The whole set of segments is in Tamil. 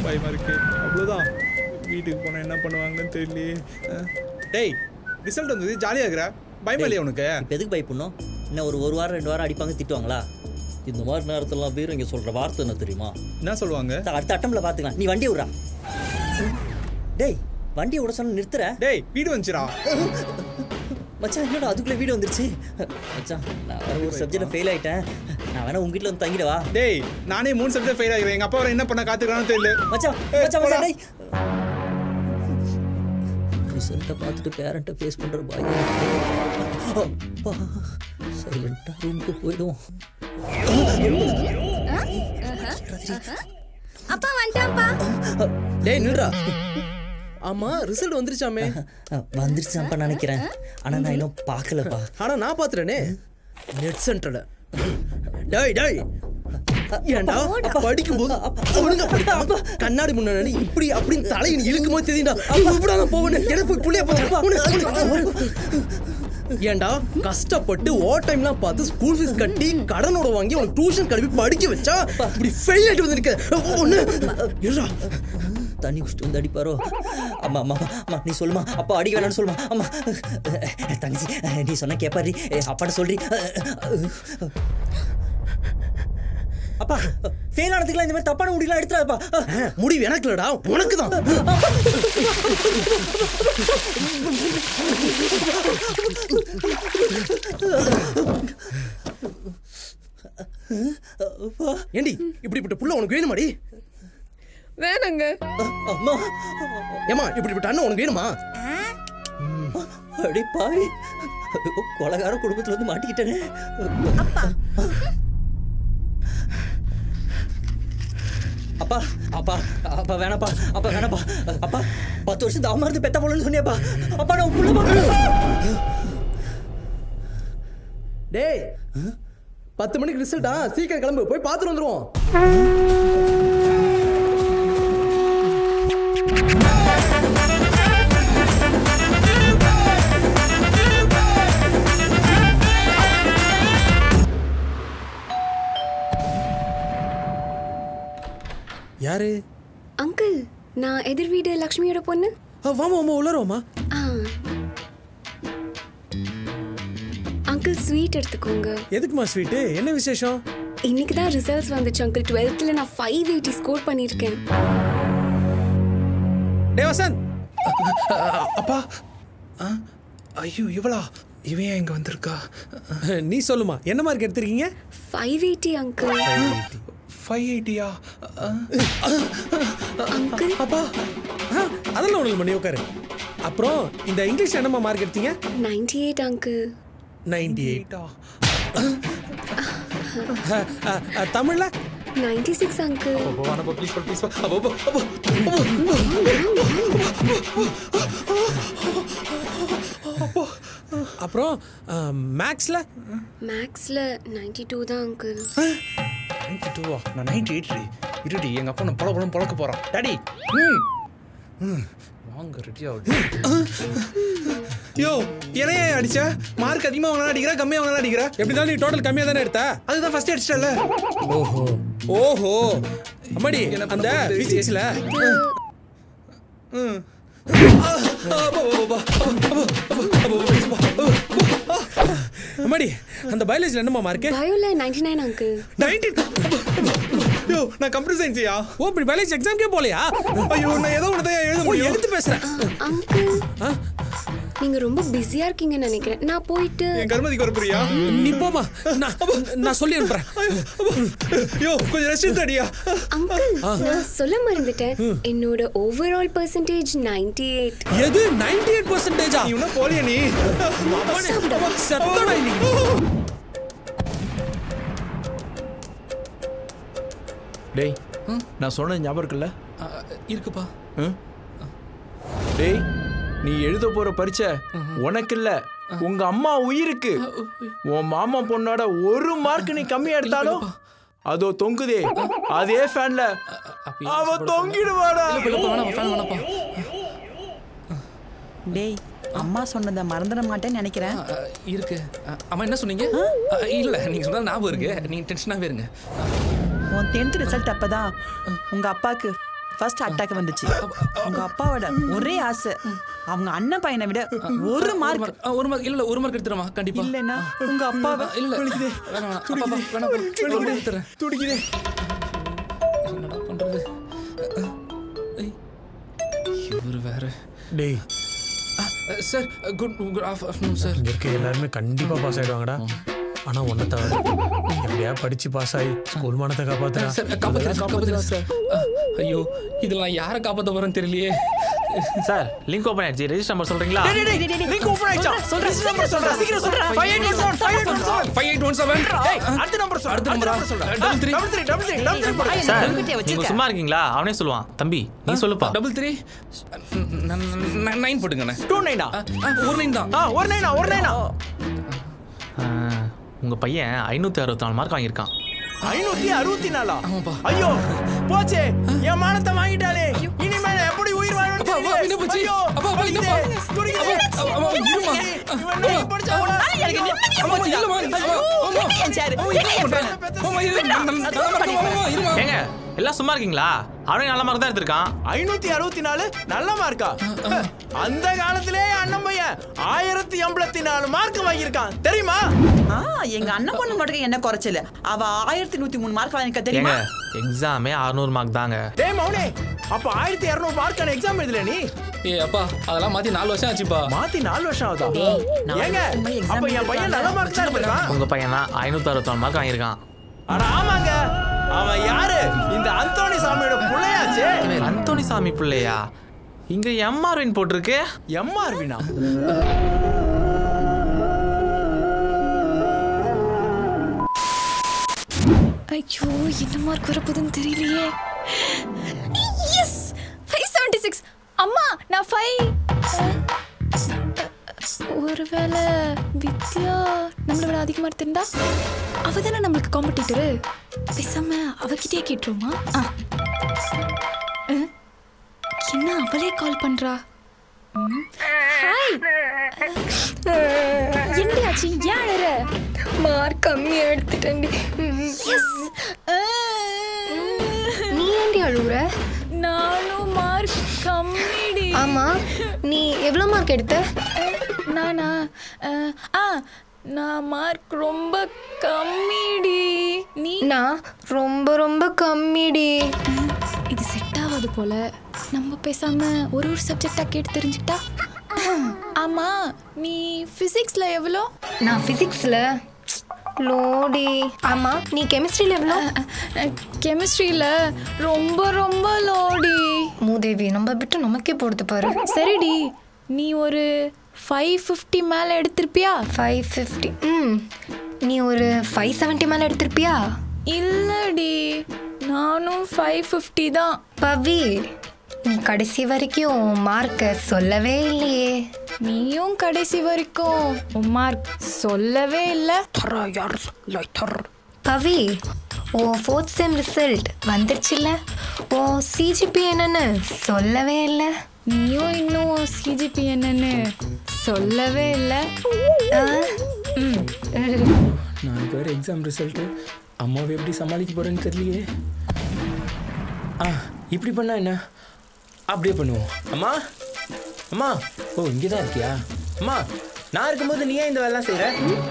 பயமா இருக்கு அவ்வளோதான் வீட்டுக்கு போனால் என்ன பண்ணுவாங்கன்னு தெரியலையே அஹ். டேய் ரிசல்ட் வந்தது ஜாலியாக இருக்கிற பயமா இல்லையா உனக்கு இப்போ எதுக்கு பயப்படணும் இன்னும் ஒரு ஒரு வாரம் ரெண்டு வாரம் அடிப்பாங்க திட்டுவாங்களா இந்த மாதிரி நேரத்துலலாம் வீரம் இங்கே சொல்கிற வார்த்தை என்ன தெரியுமா என்ன சொல்லுவாங்க அடுத்த அட்டம்ல பார்த்துக்கலாம் நீ வண்டி விட்றா டேய் வண்டியை விட சொன்ன நிறுத்துற டேய் வீடு வந்துச்சுடா மச்சான் என்னடா அதுக்குள்ளே வீடு வந்துருச்சு மச்சான் நான் வேற ஒரு சப்ஜெக்ட்ல ஃபெயில் ஆயிட்டேன் நான் வேணா உங்க வீட்டில் வந்து தங்கிடவா டேய் நானே மூணு சப்ஜெக்ட் ஃபெயில் ஆகிறேன் எங்கள் அப்பா வர என்ன பண்ண காத்துக்கிறான்னு தெரியல மச்சான் ஏய், மச்சான் போடா. மச்சான் டேய் ரிசல்ட்டை பார்த்துட்டு பேரண்ட்டை ஃபேஸ் பண்ணுற பாய் அப்பா சைலண்டாக ரூமுக்கு போயிடுவோம் அப்பா வந்துட்டான்ப்பா டேய் நில்றா ஆமா ரிசல்ட் வந்துருச்சாமே வந்துருச்சாப்பா நினைக்கிறேன் ஆனா நான் இன்னும் பார்க்கலப்பா ஆனா நான் பாத்துறேனே நெட் சென்டர்ல டேய் டேய் ஏன்டா படிக்கும்போது ஒழுங்கா படிக்காம கண்ணாடி முன்னாடி இப்படி அப்படின்னு தலையை நீ இழுக்கும் போது தெரியும்டா இப்படி நான் போவேன் எனக்கு போய் புள்ளைய போவேன் ஏன்டா கஷ்டப்பட்டு ஓவர் டைம்லாம் பார்த்து ஸ்கூல் ஃபீஸ் கட்டி கடனோட வாங்கி உனக்கு டியூஷன் கல்வி படிக்க வச்சா இப்படி ஃபெயில் ஆயிட்டு வந்திருக்க ஒண்ணு இருடா தண்ணி குடிச்சிட்டு வந்து அடிப்பாரோ அம்மா அம்மா அம்மா நீ சொல்லுமா அப்பா அடிக்க வேணாம்னு சொல்லுமா அம்மா தங்கச்சி நீ சொன்ன கேப்பாரி அப்பாட்ட சொல்றி அப்பா ஃபெயில் ஆனதுக்குலாம் இந்த மாதிரி தப்பான முடியலாம் எடுத்துறாப்பா முடிவு எனக்கு இல்லடா உனக்கு தான் ஏண்டி இப்படிப்பட்ட புள்ள உனக்கு வேணுமாடி வேணாங்க அம்மா ஏமா இப்படிப்பட்ட அண்ணன் உனக்கு வேணுமா அடி பாவி கொலகார குடும்பத்துல வந்து மாட்டிக்கிட்டேனே அப்பா அப்பா அப்பா வேணாப்பா அப்பா வேணாப்பா அப்பா பத்து வருஷம் தாமா இருந்து பெத்த போலன்னு சொன்னியாப்பா அப்பா நான் உள்ள டேய் பத்து மணிக்கு ரிசல்ட்டா சீக்கிரம் கிளம்பு போய் பார்த்துட்டு வந்துருவோம் யாரு அங்கிள் நான் எதிர் வீடு லக்ஷ்மியோட பொண்ணு வாமா வாமா உள்ளரோமா ஆ அங்கிள் ஸ்வீட் எடுத்துக்கோங்க எதுக்குமா ஸ்வீட்டு என்ன விசேஷம் இன்னைக்கு தான் ரிசல்ட்ஸ் வந்துச்சு அங்கிள் டுவெல்த்தில் நான் ஃபைவ் எயிட்டி ஸ்கோர் பண்ணியிருக்கேன் டே வசந்த் அப்பா ஆ? ஐயோ இவளா இவன் ஏன் இங்க வந்திருக்கா நீ சொல்லுமா என்ன மார்க் எடுத்திருக்கீங்க ஃபைவ் எயிட்டி அங்கிள் ஃபைவ் எயிட்டியா அங்கிள் அப்பா ஆ, அதெல்லாம் ஒண்ணு பண்ணி உட்காரு அப்புறம் இந்த இங்கிலீஷ் என்னம்மா மார்க் எடுத்தீங்க ninety eight uncle ninety eight தமிழ்ல ninety six uncle please please அப்போ அப்போ அப்புறம் மேக்ஸ்ல மேக்ஸில் நைன்டி டூ தான் அங்கிள் நைன்டி டூவா நான் நைன்டி எயிட் இருடி எங்க அப்பா நான் பல பழம் பழக்க போறான் டாடி ம் ம் வாங்க ரெடி ஆகுது யோ என்னைய அடிச்ச மார்க் அதிகமா வாங்கினா அடிக்கிற கம்மியா வாங்கினா அடிக்கிற எப்படி இருந்தாலும் நீ டோட்டல் கம்மியா தானே எடுத்த அதுதான் ஃபர்ஸ்ட் அடிச்சிட்டல ஓஹோ ஓஹோ அம்மாடி அந்த பிசிக்ஸ்ல ம் அம்மாடி அந்த பயாலஜில என்னம்மா மார்க் பயோவில் நைன்டி நைன் அங்கிள் நைன்டீன் யோ நான் கம்ப்யூட்டர் சயின்ஸியா ஓ இப்படி பயாலஜி எக்ஸாம்க்கே போலையா ஐயோ நான் ஏதோ ஒன்று தான் எழுத ஓ முடியும் எடுத்து பேசுறேன் அங்கிள் ஆ? நீங்க ரொம்ப பிஸியா இருக்கீங்கன்னு நினைக்கிறேன் நான் போயிட்டு என் கருமதிக்கு வர போறியா நீ போமா நான் நான் சொல்லி அனுப்புறேன் யோ கொஞ்சம் ரெஸ்ட் எடுத்தாடியா அங்கிள் நான் சொல்ல மறந்துட்டேன் என்னோட ஓவரால் பர்சன்டேஜ் நைன்டி எயிட் எது 98% எயிட் பர்சன்டேஜா நீ இன்னும் போலியா நீ செத்தடா இன்னைக்கு டேய் நான் சொன்னது ஞாபகம் இருக்குல்ல இருக்குப்பா ம்? டேய் நீ எழுத போற பரீட்சை உனக்கு இல்ல உங்க அம்மா உயிருக்கு உன் மாமா பொண்ணோட ஒரு மார்க் நீ கம்மியா எடுத்தாலும் அதோ தொங்குதே அதே ஃபேன்ல அவ தொங்கிடுவாடா டேய் அம்மா சொன்னதை மறந்துட மாட்டேன்னு நினைக்கிறேன் இருக்கு அம்மா என்ன சொன்னீங்க அ, இல்ல நீங்க சொன்னா ஞாபகம் இருக்கு நீங்க டென்ஷனாவே இருங்க உன் டென்த் ரிசல்ட் அப்பதான் உங்க அப்பாக்கு ஃபர்ஸ்ட் அட்டாக் வந்துச்சு உங்க அப்பாவோட ஒரே ஆசை அவங்க அண்ணன் பையனை விட ஒரு மார்க் மார்க் ஒரு மார்க் இல்ல ஒரு மார்க் எடுத்துறமா கண்டிப்பா இல்லைன்னா உங்க அப்பாவை இல்ல வேணாம் வேணாம் அப்பா அப்பா, வேணாம் அப்பா. ஒரு மார்க் எடுத்துறேன் துடிக்குதே என்னடா பண்றது ஐய். இவரு வேற டேய் sir good good afternoon sir இங்க இருக்க எல்லாருமே கண்டிப்பா பாஸ் ஆயிடுவாங்கடா ஆனா ஒன்ன தவிர எப்படியா படிச்சு பாஸ் ஆகி ஸ்கூல் மானத்தை காப்பாத்துறா சார் காப்பாத்துறேன் காப்பாத்துறேன் சார் ஐயோ இதெல்லாம் யாரை காப்பாத்த போறேன்னு தெரியலையே சார் லிங்க் ஓபன் ஆயிடுச்சு ரெஜிஸ்டர் நம்பர் சொல்றீங்களா லிங்க் ஓபன் ஆயிடுச்சா சொல்றேன் சொல்றேன் சொல்றேன் சீக்கிரம் சொல்றேன் 5817 5817 ஃபைவ் எயிட் ஒன் செவன் அடுத்த நம்பர் சொல்றேன் அடுத்த நம்பரா? Double three double three double three double three போடு. சார் உங்ககிட்டயே நீங்க வச்சிருக்க. சும்மா இருக்கீங்களா அவனே சொல்லுவான் தம்பி நீ சொல்லுப்பா டபுள் த்ரீ நைன் போட்டுங்கண்ணே டூ நைனா ஆ, ஒரு நைன் தான் ஆ ஒரு நைனா ஒரு நைனா ஆ, உங்க பையன் ஐநூத்தி அறுபத்தி நாலு மார்க் வாங்கியிருக்கான் ஐநூத்தி அறுபத்தி நாலா ஆமாப்பா. ஐயோ போச்சே என் மானத்தை வாங்கிட்டாலே இனிமேல் எப்படி உயிர் வாழணும் அப்பா, அப்பா, என்ன போச்சு? அப்பா, அப்பா, என்னப்பா? துடிக்குதே. அப்பா, அப்பா, இருமா. இவன் இன்னைக்கு படிச்சா கூட- எனக்கு நிம்மதியா அம்மா, போச்சுடா. இல்லம்மா, ஐயோ, அம்மா. என்ன என் chair? என்ன என் fan? ஆமா, இரு, நான் நான் நல்லா இருக்கேன், ஆமா, இருமா. ஏங்க எல்லாம் சும்மா இருக்கீங்களா அவனே நல்ல மார்க் தான் எடுத்திருக்கான் ஐநூத்தி அறுபத்தி நாலு நல்ல மார்க்கா அந்த காலத்திலே அண்ணன் பையன் ஆயிரத்தி எண்பத்தி நாலு மார்க் வாங்கியிருக்கான் தெரியுமா ஆ, எங்க அண்ணன் பொண்ணு மட்டும் என்ன குறைச்சல அவ ஆயிரத்தி நூத்தி மூணு மார்க் வாங்கிக்க ஏங்க தெரியுமா எக்ஸாமே அறுநூறு மார்க் தாங்க டேய் மௌனே அப்ப ஆயிரத்தி இருநூறு மார்க்கான எக்ஸாம் எழுதல நீ ஏய் அப்பா அதெல்லாம் மாத்தி நாலு வருஷம் ஆச்சுப்பா மாத்தி நாலு வருஷம் ஆகுதா நாலு ஏங்க வருஷமா exam அப்ப என் பையன் நல்ல மார்க் தான் எடுத்திருக்கான் உங்க பையன் தான் ஐநூத்தி அறுபத்தி நாலு மார்க் வாங்கியிருக்கான் அட ஆமாங்க அவன் யாரு இந்த அந்தோணி சாமியோட பிள்ளையாச்சே அந்தோணி சாமி பிள்ளையா இங்க எம்ஆர்வின் போட்டிருக்கு எம்ஆர்வினா ஐயோ என்ன மார்க் வரப்போகுதுன்னு தெரியலையே எஸ் ஃபைவ் செவன்டி சிக்ஸ் அம்மா நான் ஃபைவ் ஒருவேளை வித்யா நம்மளை விட அதிகமாக எடுத்திருந்தா அவ தானே நம்மளுக்கு காம்படிட்டரு பேசாம அவகிட்டயே கேட்டுருமா ஆ அஹ், என்ன அவளே கால் பண்றா ஹாய் என்னடியாச்சு ஏன் அழற மார்க் கம்மியா எடுத்துட்டேன்டி எஸ் நீ ஏன்டி அழுகுற நானும் மார்க் கம்மிடி ஆமா நீ எவ்வளோ மார்க் எடுத்த நானா அஹ், ஆ நான் மார்க் ரொம்ப கம்மிடி நீ நான் ரொம்ப ரொம்ப கம்மிடி இது செட் ஆகாது போல நம்ம பேசாம ஒரு ஒரு சப்ஜெக்டா கேட்டு தெரிஞ்சுக்கிட்டா ஆமா நீ பிசிக்ஸ்ல எவ்வளோ நான் பிசிக்ஸ்ல லோடி ஆமா நீ கெமிஸ்ட்ரியில எவ்வளோ கெமிஸ்ட்ரியில ரொம்ப ரொம்ப லோடி மூதேவி நம்ம விட்டு நமக்கே போடுது பாரு சரிடி நீ ஒரு ஃபைவ் ஃபிஃப்டி மேலே எடுத்திருப்பியா ஃபைவ் ஃபிஃப்டி ம் நீ ஒரு ஃபைவ் செவன்ட்டி மேலே எடுத்திருப்பியா இல்லடி நானும் ஃபைவ் ஃபிஃப்டி தான் பவி நீ கடைசி வரைக்கும் மார்க்கை சொல்லவே இல்லையே நீயும் கடைசி வரைக்கும் மார்க் சொல்லவே இல்லை பவி ஓ ஃபோர்த் செம் ரிசல்ட் வந்துருச்சுல்ல ஓ சிஜிபி என்னன்னு சொல்லவே இல்லை நீயும் இன்னும் சிஜிபி என்னன்னு சொல்லவே இல்லை ம் நாளைக்கு வேறு எக்ஸாம் ரிசல்ட்டு அம்மாவை எப்படி சமாளிக்க போறேன்னு தெரியலையே ஆ இப்படி பண்ணா என்ன அப்படியே பண்ணுவோம் அம்மா அம்மா ஓ இங்கே தான் இருக்கியா அம்மா நான் இருக்கும்போது நீ ஏன் இந்த வேலைலாம் செய்கிற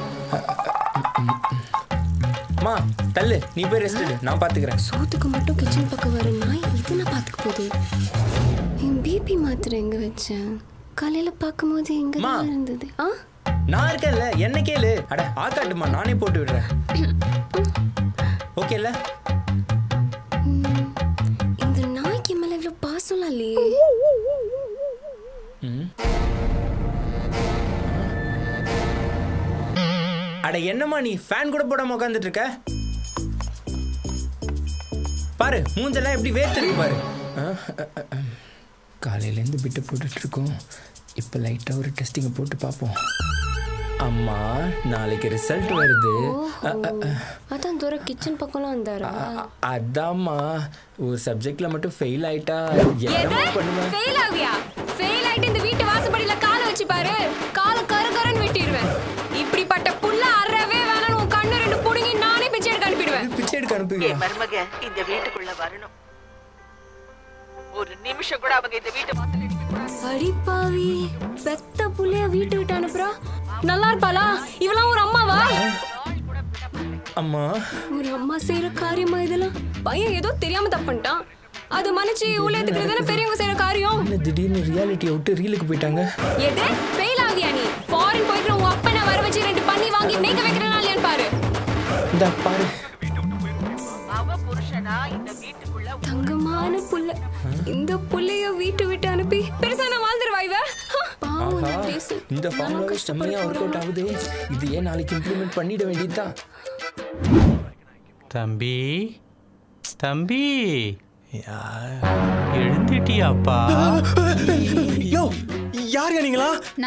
அம்மா தள்ளு நீ போய் ரெஸ்ட் எடு நான் பார்த்துக்கிறேன் சோத்துக்கு மட்டும் கிச்சன் பக்கம் வர நாய் இது நான் பார்த்துக்க போகுது என் பிபி மாத்திரை எங்க வச்சேன் காலையில பார்க்கும்போது எங்க அம்மா. தான் இருந்தது ஆ நான் இருக்கேன்ல என்ன கேளு அட ஆக்காட்டுமா நானே போட்டு விடுறேன் ஓகேல்ல ம், இந்த நாய்க்கு மேல இவ்வளவு பாசம்லாம் இல்லையே அட என்னம்மா நீ ஃபேன் கூட போடாம உட்காந்துட்டு இருக்க பாரு மூஞ்செல்லாம் எப்படி வேர்த்துருக்கு பாரு காலையிலேருந்து பிட்டு போட்டுட்டு இருக்கோம் இப்போ லைட்டாக ஒரு டெஸ்டிங்கை போட்டு பார்ப்போம் அம்மா நாளைக்கு ரிசல்ட் வருது அ, அ, அ. அதான் தூர கிச்சன் பக்கம்லாம் வந்தாரா அ- அதாம்மா ஒரு சப்ஜெக்ட்ல மட்டும் ஃபெயில் ஆயிட்டா என்னம்மா பண்ணுவேன் ஃபெயில் ஆவியா ஃபெயில் ஆயிட்டு இந்த வீட்டு வாசப்படியில காலை வச்சு பாரு காலை கரு கருன்னு வெட்டிடுவேன் இப்படிப்பட்ட புல்ல அறவே வேணாம் உன் கண்ணு ரெண்டு புடுங்கி நானே பிச்சை எடுக்க அனுப்பிடுவேன் பிச்சை எடுக்க அனுப்புவியா மருமக இந்த வீட்டுக்குள்ள வரணும் ஒரு நிமிஷம் கூட அவங்க இந்த வீட்டு வாசல் அடிப்பாவி பெத்த புள்ளைய வீட்டு விட்டு அனுப்புறா நல்லா இருப்பாளா இவளாம் ஒரு அம்மாவா அம்மா ஒரு அம்மா செய்யற காரியமா இதெல்லாம் பையன் ஏதோ தெரியாம தப்பு பண்ணிட்டான் அது மன்னிச்சு உள்ள எடுத்துக்கிறது தானே பெரியவங்க செய்யற காரியம் என்ன திடீர்னு ரியாலிட்டியை விட்டு ரீலுக்கு போயிட்டாங்க எது ஃபெயில் ஆகியா நீ ஃபாரின் போயிட்டு உங்க அப்பனை வர வச்சு ரெண்டு பண்ணி வாங்கி மேய்க்க வைக்கிறனா இல்லையான்னு பாரு இந்த பாரு அவ புருஷனா இந்த வீட்டுக்குள்ள தங்கமான புள்ள இந்த புள்ளைய வீட்டு விட்டு அனுப்பி பெருசா நான் வாழ்ந்துருவா இவ பாவம் ஆஹா இந்த டேசு. இந்த ஃபார்முலாவே செம்மையா ஒர்க் அவுட் ஆகுது இது ஏன் நாளைக்கு இம்ப்ளிமெண்ட் பண்ணிட வேண்டியதுதான் தம்பி தம்பி எழுந்துட்டியாப்பா யோ யார் நீங்களா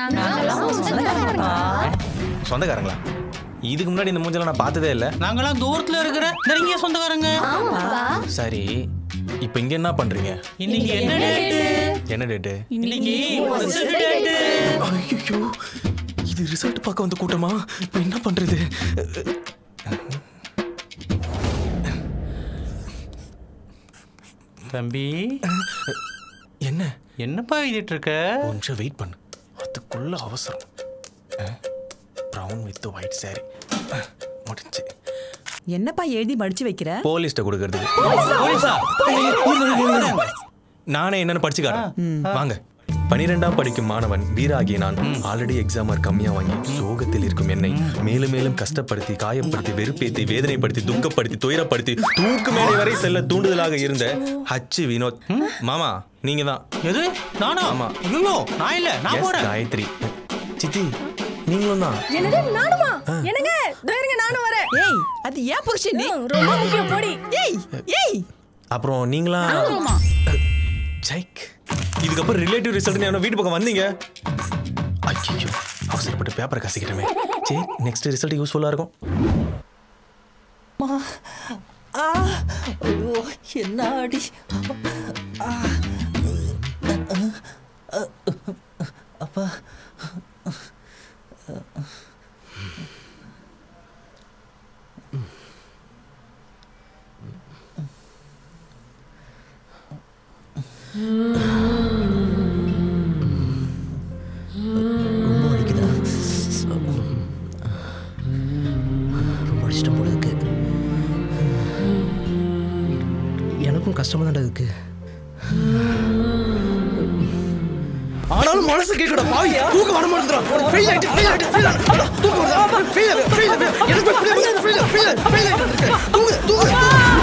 சொந்தக்காரங்களா இதுக்கு முன்னாடி இந்த மூஞ்செல்லாம் நான் பார்த்ததே இல்ல நாங்களாம் தூரத்துல இருக்கிற நெருங்கிய சொந்தக்காரங்க சரி இப்போ இங்க என்ன பண்றீங்க இன்னைக்கு என்ன டேட்டு என்ன டேட்டு இன்னைக்கு first date. ஐயோ இது ரிசல்ட் பார்க்க வந்த கூட்டமா இப்போ என்ன பண்றது தம்பி என்ன என்னப்பா எழுதிட்டு இருக்க ஒரு நிமிஷம் வெயிட் பண்ணு அதுக்குள்ள அவசரம் ப்ரௌன் வித் ஒயிட் சாரி முடிஞ்சு என்னப்பா எழுதி மடிச்சு வைக்கிற போலீஸ்ட்ட கொடுக்கறதுக்கு போலீஸா? நானே என்னன்னு படிச்சு காட்டுறேன் வாங்க பனிரெண்டாம் படிக்கும் மாணவன் வீராகிய நான் ஆல்ரெடி எக்ஸாமர் கம்மியா வாங்கி சோகத்தில் இருக்கும் என்னை மேலும் மேலும் கஷ்டப்படுத்தி காயப்படுத்தி வெறுப்பேத்தி வேதனைப்படுத்தி துக்கப்படுத்தி துயரப்படுத்தி தூக்கு மேடை வரை செல்ல தூண்டுதலாக இருந்த ஹச்சு வினோத் மாமா நீங்க தான் எது நானா ஆமா ஐயோ நான் இல்ல நான் Yes, போறேன் காயத்ரி சித்தி நீங்களும் தான் என்னது நானுமா என்னங்க இருங்க நானும் வரேன் ஏய் அது ஏன் புருஷன் நீ ரொம்ப முக்கியம் போடி ஏய் ஏய் அப்புறம் நீங்களா ஆமா. சைக் இதுக்கப்புறம் ரிலேட்டிவ் ரிசல்ட் நான் வீட்டு பக்கம் வந்தீங்க ஐயோ அவசரப்பட்டு பேப்பரை கசிக்கிட்டமே சரி நெக்ஸ்ட் ரிசல்ட் யூஸ்ஃபுல்லாக இருக்கும் அம்மா. ஆ ஐயோ என்ன அடி ஆ. அப்பா ரொம்ப வலிக்குதா ரொம்ப அடிச்சிட்டேன் போல இருக்கு எனக்கும் கஷ்டமா தான் இருக்கு ஆனாலும் மனசு கேட்கடா பாவி தூக்க வர மாட்டேங்கிறான் ஃபெயில் ஆயிட்டு ஃபெயில் ஆயிட்டு ஃபெயில் ஆயிட்டு தூக்க வருதா ஃபெயில் ஃபெயில் ஃபெயில் எனக்கு ஃபெயில் ஃபெயில் ஃபெயில் ஃபெயில் ஆயிட்டு தூக்கு தூக்கு